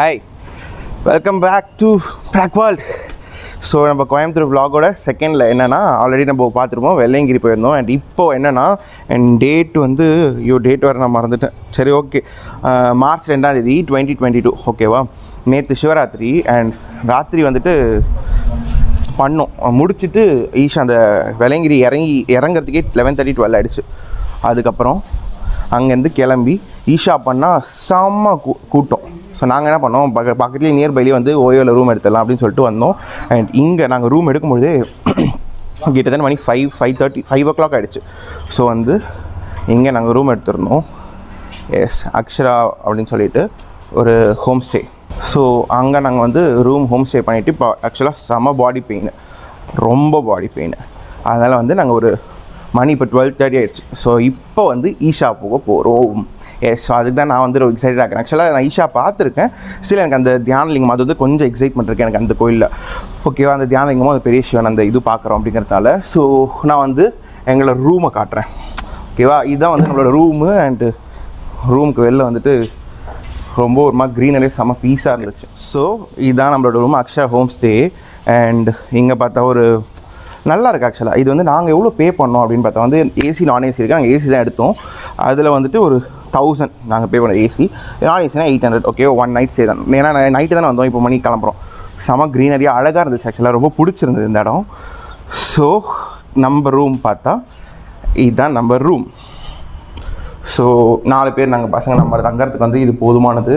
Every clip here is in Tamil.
Hi welcome back to Prag world so நம்ம கோயம்புத்தூர் vlog-ஓட செகண்டில் என்னென்னா ஆல்ரெடி நம்ம பார்த்துருப்போம் வெள்ளையங்கிரி போயிருந்தோம் அண்ட் இப்போ என்னென்னா என் டேட் வந்து ஐயோ டேட் வேறு நான் மறந்துட்டேன் சரி ஓகே மார்ச் ரெண்டாம் தேதி டுவெண்ட்டி டுவெண்ட்டி டூ ஓகேவா நேற்று சிவராத்திரி அண்ட் ராத்திரி வந்துட்டு பண்ணோம் முடிச்சுட்டு ஈஷா அந்த வெள்ளங்கிரி இறங்கி இறங்குறதுக்கே லெவன் தேர்ட்டி டுவெல் ஆகிடுச்சு அதுக்கப்புறம் அங்கேருந்து கிளம்பி ஈஷா பண்ணால் செம்ம கூ கூட்டம் ஸோ நாங்கள் என்ன பண்ணோம் பக்க பக்கத்துலேயே நியர்பைலேயே வந்து ஓயோவில் ரூம் எடுத்துடலாம் அப்படின்னு சொல்லிட்டு வந்தோம் அண்ட் இங்கே நாங்கள் ரூம் எடுக்கும்பொழுதே கிட்டத்தட்ட மணி five five thirty five o'clock ஆகிடுச்சு ஸோ வந்து இங்கே நாங்கள் ரூம் எடுத்திருந்தோம் எஸ் அக்ஷரா அப்படின்னு சொல்லிட்டு ஒரு ஹோம் ஸ்டே ஸோ அங்கே நாங்கள் வந்து ரூம் ஹோம் ஸ்டே பண்ணிவிட்டு இப்போ ஆக்சுவலாக செம பாடி பெயின் ரொம்ப பாடி பெயின் அதனால் வந்து நாங்கள் ஒரு மணி இப்போ டுவெல் தேர்ட்டி ஆயிடுச்சு ஸோ இப்போ வந்து ஈஷா போக போகிறோம் எஸ் ஸோ அதுக்கு தான் நான் வந்து ரொம்ப எக்ஸைட்டடாக இருக்கேன் ஆக்சுவலாக நான் ஈஷா பார்த்துருக்கேன் ஸ்டில் எனக்கு அந்த தியானலிங்கம் அது வந்து கொஞ்சம் எக்ஸைட்மெண்ட் இருக்குது எனக்கு அந்த கோயிலில் ஓகேவா அந்த தியானலிங்கமும் அந்த பெரிய சிவன் அந்த இது பார்க்குறோம் அப்படிங்கிறதுனால ஸோ நான் வந்து எங்களோட ரூமை காட்டுறேன் ஓகேவா இதுதான் வந்து நம்மளோட ரூமு அண்டு ரூமுக்கு வெளில வந்துட்டு ரொம்ப ஒரு மாதிரி க்ரீனரி செம்ம பீஸாக இருந்துச்சு ஸோ இதுதான் நம்மளோட room Akshaya home stay and இங்கே பார்த்தா ஒரு நல்லா இருக்குது ஆக்சுவலாக இது வந்து நாங்கள் எவ்வளோ பே பண்ணோம் அப்படின்னு பார்த்தா வந்து ஏசி நான் ஏசி இருக்குது நாங்கள் ஏசி தான் எடுத்தோம் அதில் வந்துட்டு ஒரு தௌசண்ட் நாங்கள் பே பண்ண ஏசி நான் ஏசினா eight hundred okay one night stay தான் ஏன்னா நைட்டு தானே வந்தோம் இப்போ மணி கிளம்புறோம் செம க்ரீனரியாக அழகாக இருந்துச்சு ஆக்சுவலாக ரொம்ப பிடிச்சிருந்தது இந்த இடம் ஸோ நம்ம ரூம் பார்த்தா இதுதான் நம்ம ரூம் ஸோ நாலு பேர் நாங்கள் பசங்க நம்ம தங்கறதுக்கு வந்து இது போதுமானது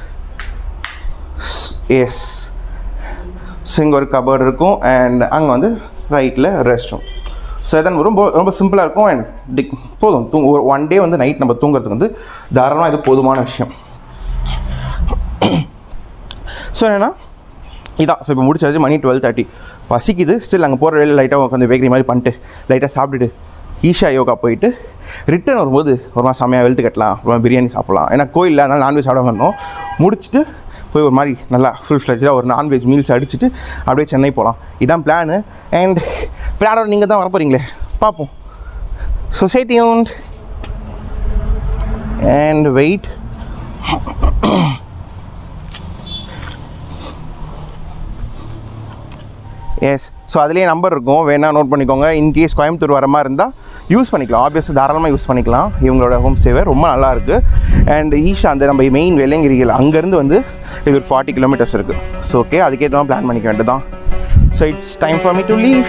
எஸ் ஸோ இங்கே ஒரு கபர்டு இருக்கும் அண்ட் அங்கே வந்து ரைட்டில் ரெஸ்ட் ரூம் ஸோ இதன் ரொம்ப ரொம்ப சிம்பிளாக இருக்கும் அண்ட் டிக் போதும் தூ ஒரு ஒன் டே வந்து நைட் நம்ம தூங்குறதுக்கு வந்து தாராளமாக இது போதுமான விஷயம் ஸோ என்னென்னா இதான் ஸோ இப்போ முடிச்சாச்சு மணி டுவெல் தேர்ட்டி பசிக்குது ஸ்டில் அங்கே போகிற வேலை லைட்டாக உட்காந்து பேக்கரி மாதிரி பண்ணிட்டு லைட்டாக சாப்பிட்டுட்டு ஈஷா யோகா போயிட்டு ரிட்டர்ன் வரும்போது ஒரு மாதிரி செம்மையாக வெளுத்து கட்டலாம் ஒரு மாதிரி பிரியாணி சாப்பிட்லாம் ஏன்னா கோயிலில் அதனால் நான்வெஜ் சாப்பிட வந்தோம் முடிச்சுட்டு போய் ஒரு மாதிரி நல்லா ஃபுல் ஃப்ளெஜாக ஒரு நான்வெஜ் மீல்ஸ் அடிச்சுட்டு அப்படியே சென்னை போகலாம் இதான் பிளானு அண்ட் பிளானோட நீங்கள் தான் வர போகிறீங்களே பார்ப்போம் society and wait yes so அதுலேயே நம்பர் இருக்கும் வேணா நோட் பண்ணிக்கோங்க இன்கேஸ் கோயம்புத்தூர் வர மாதிரி இருந்தால் யூஸ் பண்ணிக்கலாம் ஆப்வியஸாக தாராளமாக யூஸ் பண்ணிக்கலாம் இவங்களோட ஹோம் ஸ்டேவே ரொம்ப நல்லா இருக்குது அண்ட் ஈஷா அந்த நம்ம மெயின் வெள்ளையங்கிரிகள் அங்கேருந்து வந்து இது ஒரு ஃபார்ட்டி கிலோமீட்டர்ஸ் இருக்குது ஸோ ஓகே அதுக்கேற்ற மாதிரி பிளான் பண்ணிக்க வேண்டியதான் so it's time for me to leave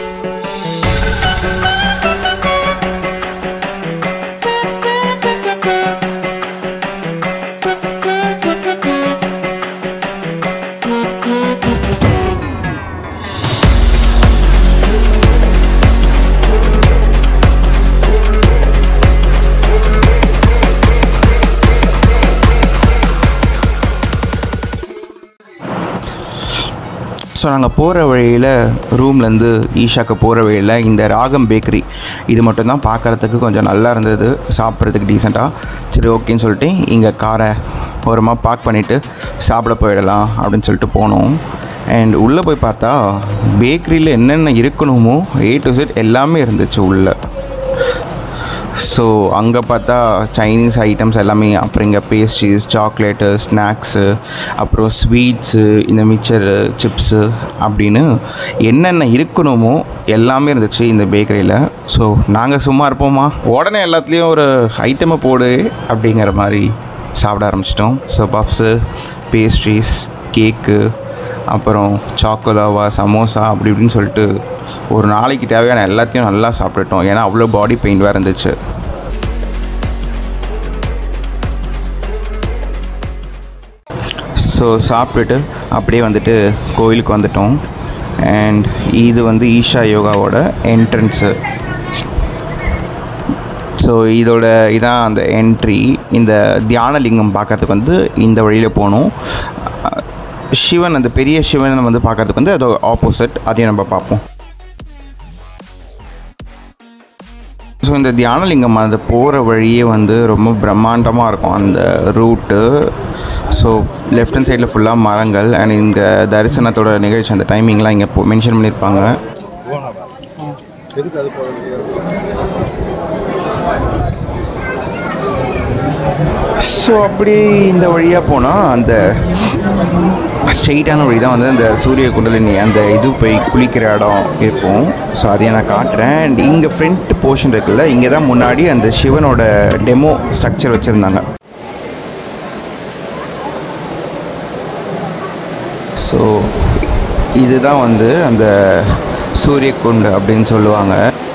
so நாங்கள் போகிற வழியில் ரூம்லேருந்து ஈஷாக்கு போகிற வழியில் இந்த ராகம் பேக்கரி இது மட்டும்தான் பார்க்குறதுக்கு கொஞ்சம் நல்லா இருந்தது சாப்பிட்றதுக்கு டீசெண்டாக சரி ஓகேன்னு சொல்லிட்டு இங்கே காரை ஓரமாக பார்க் பண்ணிவிட்டு சாப்பிட போயிடலாம் அப்படின்னு சொல்லிட்டு போனோம் அண்ட் உள்ளே போய் பார்த்தா பேக்கரியில் என்னென்ன இருக்கணுமோ ஏ டு செட் எல்லாமே இருந்துச்சு உள்ளே ஸோ அங்கே பார்த்தா சைனீஸ் ஐட்டம்ஸ் எல்லாமே அப்புறம் இங்கே பேஸ்ட்ரீஸ் சாக்லேட்டு ஸ்நாக்ஸு அப்புறம் ஸ்வீட்ஸு இந்த மிக்சரு சிப்ஸு அப்படின்னு என்னென்ன இருக்கணுமோ எல்லாமே இருந்துச்சு இந்த பேக்கரியில் ஸோ நாங்கள் சும்மா இருப்போமா உடனே எல்லாத்துலேயும் ஒரு ஐட்டமை போடு அப்படிங்கிற மாதிரி சாப்பிட ஆரம்பிச்சிட்டோம் ஸோ பஃப்ஸு பேஸ்ட்ரீஸ் கேக்கு அப்புறம் சாக்கோலாவா சமோசா அப்படி இப்படின்னு சொல்லிட்டு ஒரு நாளைக்கு தேவையான எல்லாத்தையும் நல்லா சாப்பிட்டுட்டோம் ஏன்னா அவ்வளோ பாடி பெயின் வேறு இருந்துச்சு ஸோ சாப்பிட்டுட்டு அப்படியே வந்துட்டு கோயிலுக்கு வந்துட்டோம் அண்ட் இது வந்து ஈஷா யோகாவோட என்ட்ரன்ஸு ஸோ இதோட இதான் அந்த என்ட்ரி இந்த தியானலிங்கம் பார்க்கறதுக்கு வந்து இந்த வழியில் போகணும் சிவன் அந்த பெரிய சிவன் வந்து பார்க்கறதுக்கு வந்து அது ஆப்போசிட் அதையும் நம்ம பார்ப்போம் ஸோ இந்த தியானலிங்கம் அது போகிற வழியே வந்து ரொம்ப பிரம்மாண்டமாக இருக்கும் அந்த ரூட்டு ஸோ லெஃப்ட் ஹேண்ட் சைடில் ஃபுல்லாக மரங்கள் அண்ட் இந்த தரிசனத்தோட நிகழ்ச்சி அந்த டைமிங்லாம் இங்கே மென்ஷன் பண்ணியிருப்பாங்க ஸோ அப்படியே இந்த வழியாக போனால் அந்த ஸ்ட்ரெயிட்டான வழி தான் வந்து அந்த சூரிய குண்டலினி அந்த இது போய் குளிக்கிற இடம் இருக்கும் ஸோ அதையே நான் காட்டுறேன் அண்ட் இங்கே ஃப்ரண்ட் போர்ஷன் இருக்குல்ல இங்கே தான் முன்னாடி அந்த சிவனோட டெமோ ஸ்ட்ரக்சர் வச்சுருந்தாங்க ஸோ இதுதான் வந்து அந்த சூரிய குண்டு அப்படின்னு சொல்லுவாங்க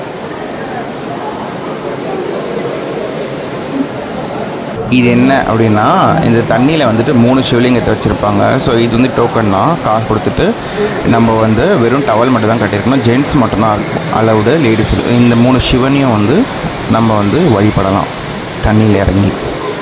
இது என்ன அப்படின்னா இந்த தண்ணியில் வந்துட்டு மூணு சிவலிங்கத்தை வச்சுருப்பாங்க ஸோ இது வந்து டோக்கன் தான் காசு கொடுத்துட்டு நம்ம வந்து வெறும் டவல் மட்டும் தான் கட்டியிருக்கணும் ஜென்ட்ஸ் மட்டும்தான் அலவுடு லேடிஸ் இந்த மூணு சிவனையும் வந்து நம்ம வந்து வழிபடலாம் தண்ணியில் இறங்கி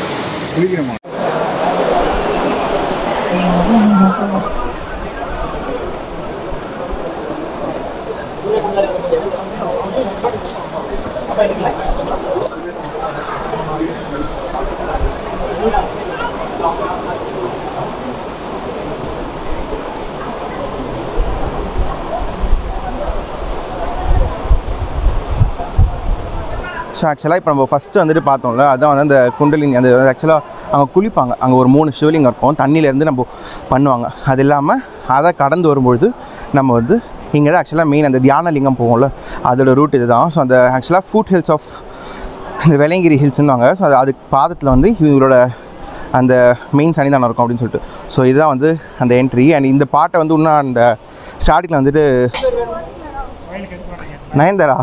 ஸோ ஆக்சுவலாக இப்போ நம்ம ஃபஸ்ட்டு வந்துட்டு பார்த்தோம்ல அதான் வந்து அந்த குண்டலினி அந்த ஆக்சுவலாக அங்கே குளிப்பாங்க அங்கே ஒரு மூணு சிவலிங்கம் இருக்கும் தண்ணியிலேருந்து நம்ம பண்ணுவாங்க அது இல்லாமல் அதை கடந்து வரும்பொழுது நம்ம வந்து இங்கே தான் ஆக்சுவலாக மெயின் அந்த தியான லிங்கம் போகும்ல அதோட ரூட் இதுதான் ஸோ அந்த ஆக்சுவலாக ஃபுட் ஹில்ஸ் ஆஃப் இந்த வெள்ளங்கிரி ஹில்ஸ்னுவாங்க ஸோ அது அதுக்கு பாதத்தில் வந்து இவங்களோட அந்த மெயின் சன்னிதானம் இருக்கும் அப்படின்னு சொல்லிட்டு ஸோ இதுதான் வந்து அந்த என்ட்ரி அண்ட் இந்த பாட்டை வந்து இன்னும் அந்த ஸ்டார்டிங்கில் வந்துட்டு நயன்தாரா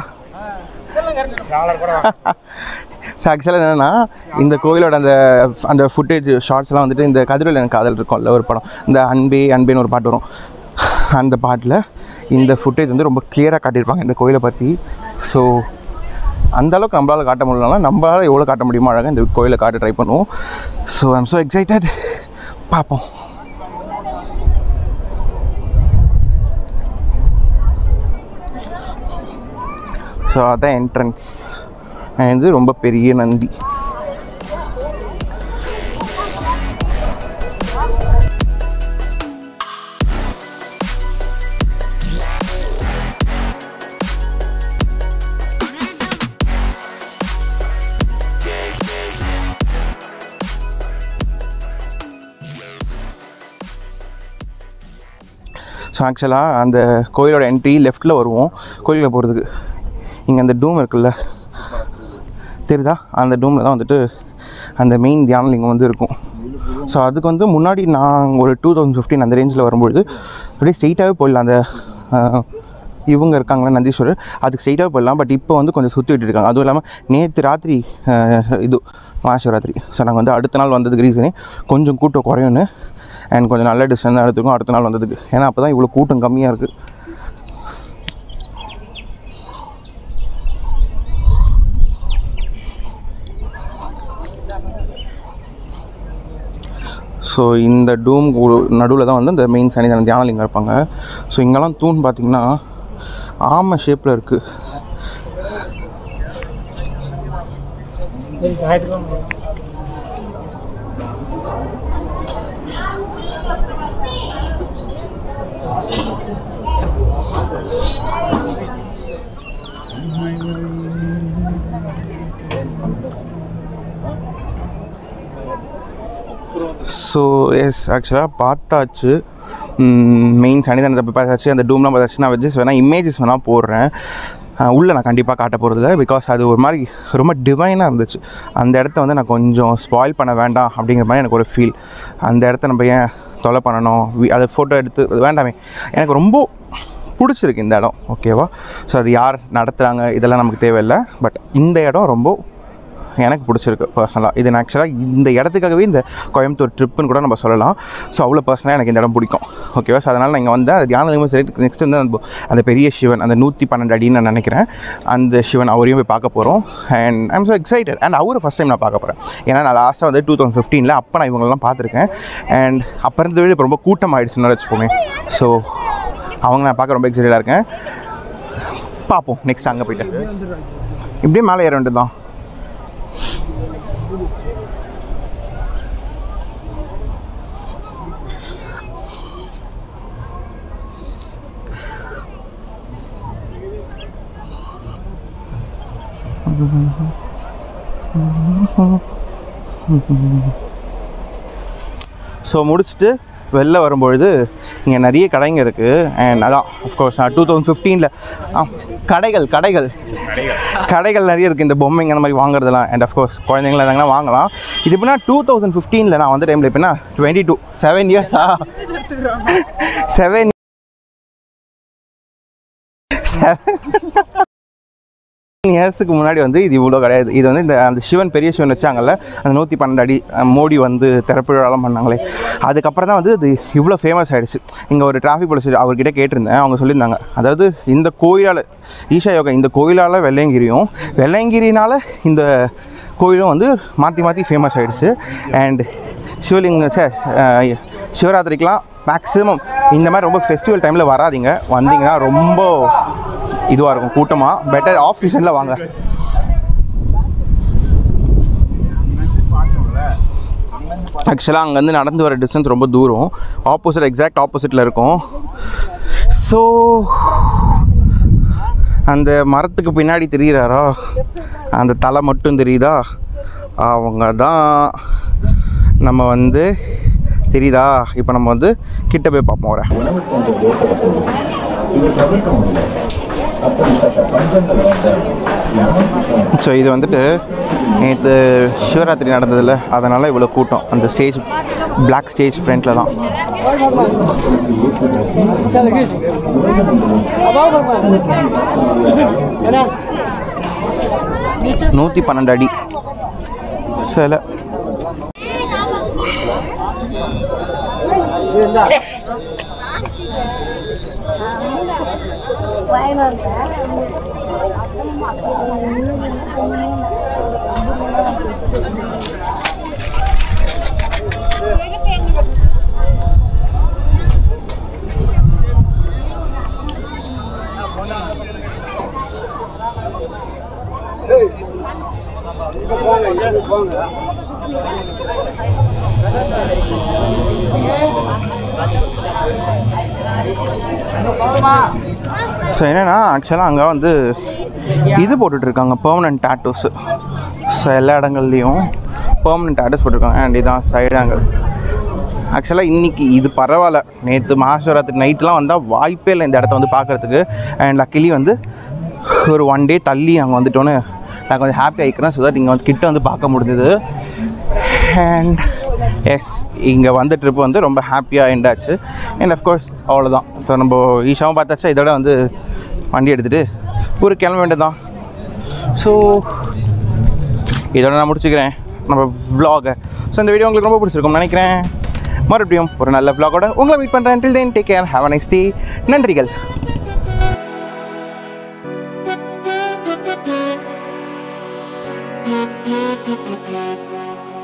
ஸோ ஆக்சுவலாக என்னென்னா இந்த கோவிலோட அந்த அந்த ஃபுட்டேஜ் ஷார்ட்ஸ்லாம் வந்துட்டு இந்த கதிரொலி எனக்கு காதல் இருக்கும்ல ஒரு படம் இந்த அன்பே அன்பேன்னு ஒரு பாட்டு வரும் அந்த பாட்டில் இந்த ஃபுட்டேஜ் வந்து ரொம்ப கிளியராக காட்டியிருப்பாங்க இந்த கோயிலை பற்றி ஸோ அந்த அளவுக்கு நம்மளால் காட்ட முடியலனாலும் நம்மளால் எவ்வளோ காட்ட முடியுமோ அழகாக இந்த கோயிலை காட்ட ட்ரை பண்ணுவோம் ஸோ ஐம் ஸோ எக்ஸைட்டட் பார்ப்போம் ஸோ அதான் என்ட்ரன்ஸ் இது ரொம்ப பெரிய நந்தி ஸோ ஆக்சுவலாக அந்த கோயிலோட என்ட்ரி லெஃப்ட்டில் வருவோம் கோயிலில் போகிறதுக்கு இங்கே அந்த டூம் இருக்குல்ல தெரியுதா அந்த டூமில் தான் வந்துட்டு அந்த மெயின் தியானலிங்கம் வந்து இருக்கும் ஸோ அதுக்கு வந்து முன்னாடி நான் ஒரு டூ தௌசண்ட் ஃபிஃப்டீன் அந்த ரேஞ்சில் வரும்பொழுது அப்படியே ஸ்ட்ரெயிட்டாகவே போயிடலாம் அந்த ஆஹ், இவங்க இருக்காங்களே நந்தீஸ்வரர் அதுக்கு ஸ்ட்ரெயிட்டாகவே போயிடலாம் பட் இப்போ வந்து கொஞ்சம் சுற்றி விட்டுருக்காங்க அதுவும் இல்லாமல் நேற்று ராத்திரி ஆஹ், இது மகாசிவராத்திரி ஸோ நாங்கள் வந்து அடுத்த நாள் வந்ததுக்கு ரீசனே கொஞ்சம் கூட்டம் குறையும்னு அண்ட் கொஞ்சம் நல்ல டிஸ்டன்ஸ் எடுத்துக்கும் அடுத்த நாள் வந்ததுக்கு ஏன்னா அப்போ தான் இவ்வளோ கூட்டம் கம்மியாக இருக்குது ஸோ இந்த டூம் நடுவில் தான் வந்து இந்த மெயின் சனிதான தியானலிங்கம் இருப்பாங்க ஸோ இங்கெல்லாம் தூண் பார்த்திங்கன்னா ஆமை ஷேப்பில் இருக்குது ஸோ எஸ் ஆக்சுவலாக பார்த்தாச்சு மெயின் சனிதானத்தை போய் பார்த்தாச்சு அந்த டூம்லாம் பார்த்தாச்சு நான் ஜஸ்ட் வேணால் இமேஜஸ் வேணால் போடுறேன் அஹ் உள்ள நான் கண்டிப்பாக காட்ட போகிறதில்ல பிகாஸ் அது ஒரு மாதிரி ரொம்ப டிவைனாக இருந்துச்சு அந்த இடத்த வந்து நான் கொஞ்சம் ஸ்பாயில் பண்ண வேண்டாம் அப்படிங்கிற மாதிரி எனக்கு ஒரு ஃபீல் அந்த இடத்த நம்ம ஏன் தொலை பண்ணணும் வி- அதை ஃபோட்டோ எடுத்து வேண்டாமே எனக்கு ரொம்ப பிடிச்சிருக்கு இந்த இடம் ஓகேவா ஸோ அது யார் நடத்துகிறாங்க இதெல்லாம் நமக்கு தேவையில்லை பட் இந்த இடம் ரொம்ப எனக்கு பிடிச்சிருக்கு பர்சனலாக இது நான் ஆக்சுவலாக இந்த இடத்துக்காகவே இந்த கோயம்புத்தூர் ட்ரிப்புன்னு கூட நம்ம சொல்லலாம் ஸோ அவ்வளோ பர்சனலாக எனக்கு இந்த இடம் பிடிக்கும் ஓகேவா ஸோ அதனால் நான் இங்கே வந்தேன் அது தியானலிங்கமும் சரி நெக்ஸ்ட் வந்து அந்த அந்த பெரிய சிவன் அந்த நூற்றி பன்னெண்டு அடின்னு நான் நினைக்கிறேன் அந்த சிவன் அவரையும் போய் பார்க்க போகிறோம் and I'm so excited and அவரை ஃபஸ்ட் டைம் நான் பார்க்க போகிறேன் ஏன்னா நான் லாஸ்ட்டாக வந்து டூ தௌசண்ட் ஃபிஃப்டீனில் அப்போ நான் இவங்களெல்லாம் பார்த்துருக்கேன் அண்ட் அப்போ இருந்த விட இப்போ ரொம்ப கூட்டம் ஆயிடுச்சுன்னு வச்சுக்கோங்க ஸோ அவங்க நான் பார்க்க ரொம்ப எக்ஸைட்டடாக இருக்கேன் பார்ப்போம் நெக்ஸ்ட் அங்கே போயிட்டு இப்படியே மேலே ஏற வேண்டியது தான் ஸோ முடிச்சுட்டு வெளில வரும்பொழுது இங்கே நிறைய கடைங்க இருக்குது அண்ட் அதான் அஃப்கோர்ஸ் டூ தௌசண்ட் ஃபிஃப்டீனில் கடைகள் கடைகள் கடைகள் நிறைய இருக்குது இந்த பொம்மைங்க அந்த மாதிரி வாங்குறதெல்லாம் அண்ட் அஃப்கோர்ஸ் குழந்தைங்கள இருந்தாங்கன்னா வாங்கலாம் இது எப்படின்னா டூ தௌசண்ட் ஃபிஃப்டீனில் நான் வந்த டைமில் எப்படின்னா டுவெண்ட்டி டூ செவன் இயர்ஸா செவன் இயர்ஸுக்கு முன்னாடி வந்து இது இவ்வளோ கிடையாது இது வந்து இந்த அந்த சிவன் பெரிய சிவன் வச்சாங்கல்ல அந்த நூற்றி பன்னெண்டு அடி அஹ், மோடி வந்து திறப்புழாலாம் பண்ணாங்களே அதுக்கப்புறம் தான் வந்து இது இவ்வளோ ஃபேமஸ் ஆகிடுச்சு இங்கே ஒரு டிராஃபிக் போலீஸ் அவர்கிட்ட கேட்டிருந்தேன் அவங்க சொல்லியிருந்தாங்க அதாவது இந்த கோயிலால் ஈஷா யோகா இந்த கோயிலால் வெள்ளையங்கிரியும் வெள்ளையங்கிரினால் இந்த கோயிலும் வந்து மாற்றி மாற்றி ஃபேமஸ் ஆகிடுச்சு அண்ட் சிவலிங்க சார் சிவராத்திரிக்கெலாம் மேக்ஸிமம் இந்த மாதிரி ரொம்ப ஃபெஸ்டிவல் டைமில் வராதீங்க வந்தீங்கன்னா ரொம்ப இதுவாக இருக்கும் கூட்டமாக பெட்டர் ஆஃப் சீசனில் வாங்க ஆக்சுவலாக அங்கேருந்து நடந்து வர டிஸ்டன்ஸ் ரொம்ப தூரம் ஆப்போசிட் எக்ஸாக்ட் ஆப்போசிட்டில் இருக்கும் ஸோ அந்த மரத்துக்கு பின்னாடி தெரிகிறாரா அந்த தலை மட்டும் தெரியுதா அவங்க தான் நம்ம வந்து தெரியுதா இப்போ நம்ம வந்து கிட்ட போய் பார்ப்போம் வர ஸோ இது வந்துட்டு நேற்று சிவராத்திரி நடந்ததில்ல அதனால் இவ்வளோ கூட்டம் அந்த ஸ்டேஜ் பிளாக் ஸ்டேஜ் ஃப்ரண்ட்டில் தான் चल खींच अब आओ भगवान है ना நூற்றி பன்னெண்டு அடி சில ஸோ என்னென்னா ஆக்சுவலாக அங்கே வந்து இது போட்டுட்ருக்காங்க பெர்மனன்ட் டேட்டூஸு ஸோ எல்லா இடங்கள்லையும் பெர்மனன்ட் டேட்டூஸ் போட்டிருக்காங்க அண்ட் இதான் சைடு ஆங்கிள் ஆக்சுவலாக இன்றைக்கி இது பரவாயில்ல நேற்று மகாசிவராத்திரி நைட்லாம் வந்தால் வாய்ப்பே இல்லை இந்த இடத்த வந்து பார்க்குறதுக்கு அண்ட் லக்கிலி வந்து ஒரு ஒன் டே தள்ளி அங்கே வந்துட்டோன்னு நான் கொஞ்சம் ஹாப்பி ஆகிக்கிறேன் ஸோ தட் இங்கே வந்து கிட்ட வந்து பார்க்க முடிஞ்சது அண்ட் எஸ் இங்கே வந்த ட்ரிப் வந்து ரொம்ப ஹாப்பியாக எண்ட் ஆச்சு அண்ட் அஃப்கோர்ஸ் அவ்வளோதான் ஸோ நம்ம ஈஷாவும் பார்த்தாச்சா இதோட வந்து வண்டி எடுத்துகிட்டு ஊருக்கு கிளம்ப வேண்டியதான் ஸோ இதோட நான் முடிச்சுக்கிறேன் நம்ம vlog-அ ஸோ இந்த வீடியோ உங்களுக்கு ரொம்ப பிடிச்சிருக்கும்னு நினைக்கிறேன் மறுபடியும் ஒரு நல்ல vlog-ஓட உங்களை மீட் பண்ணுறேன் till then take care have a nice day நன்றிகள் Thank you.